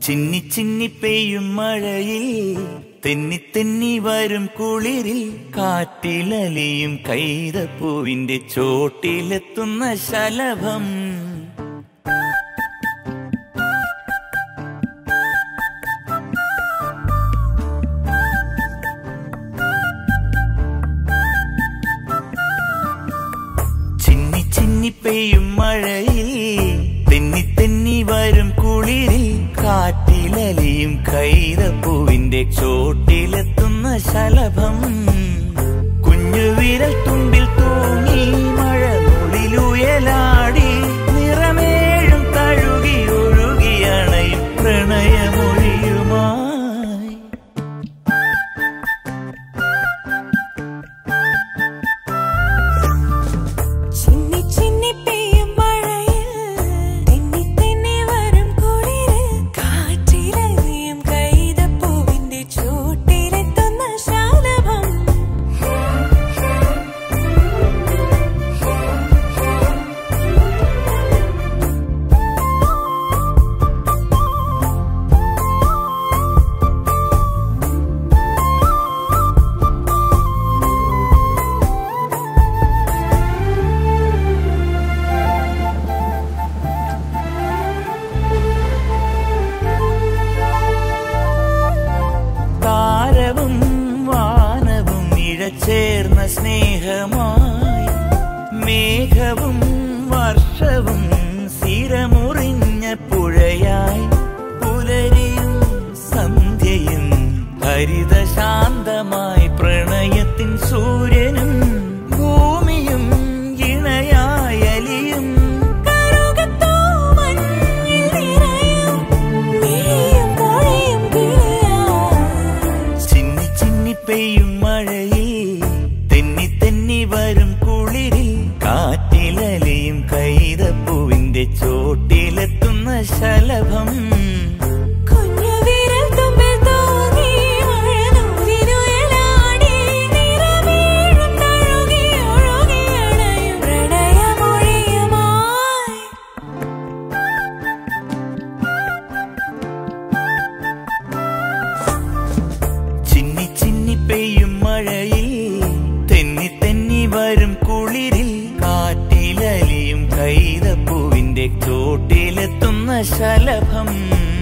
ചിന്നി ചിന്നി പെയ്യും മഴയിൽ തെന്നി തെന്നി വരും കുളിരിൽ കാറ്റിലലിയും കൈതപ്പൂവിന്റെ ചോട്ടിലെത്തുന്ന ശലഭം ചിന്നി ചിന്നി പെയ്യും മഴയിൽ തെന്നി തെന്നി വരും കുളിരിൽ കാറ്റിലലിയും കൈതപ്പൂവിന്റെ ചോട്ടിലെത്തുന്ന ശലഭം കുഞ്ഞു വിരൽ തുമ്പിൽ തൂങ്ങി മഴ നുള്ളിലുയലാടി നിറമേഴും തഴുകി ഒഴുകിയണയും പ്രണയമൊഴിയുമായി ചിന്നി ചിന്നി പെയ്യും മഴയിൽ തെന്നി തെന്നി വരും കുളിരിൽ കാറ്റിലറിയും കൈതപ്പൂവിന്റെ ചൂട്ടിലെത്തുന്ന ശലഭം താരവും വാനവും ഇഴചേർന്ന സ്നേഹമായി മേഘവും വർഷവും സ്ഥിരമുറിഞ്ഞ പുഴയായി പുലരിയും സന്ധ്യയും ഹരിതശാന്തമായി പ്രണയത്തിൻ സൂര്യനും ഭൂമിയും ഇണയായലിയും കറുകത്തൂമഞ്ഞിൽ നിറയും നീയും മൊഴിയും കിളിയായി ചിന്നി ചിന്നി പെയ്യും മഴയിൽ തെന്നി തെന്നി വരും കുളിരിൽ കാറ്റിലലിയും കൈതപ്പൂവിന്റെ ചോട്ടിലെത്തുന്ന ശലഭം കുഞ്ഞു വിരൽ തുമ്പിൽ തൂങ്ങി മഴനൂലിനുയലാടി നിറമീഴും തഴുകി ഒഴുകിയണയും പ്രണയമൊഴിയുമായി ചിന്നി ചിന്നി പെയ്യും മഴയിൽ തെന്നി തെന്നി വരും കുളിരിൽ കാറ്റിലലിയും കൈതപ്പൂവിന്റെ ചോട്ടിലെത്തുന്ന ശലഭം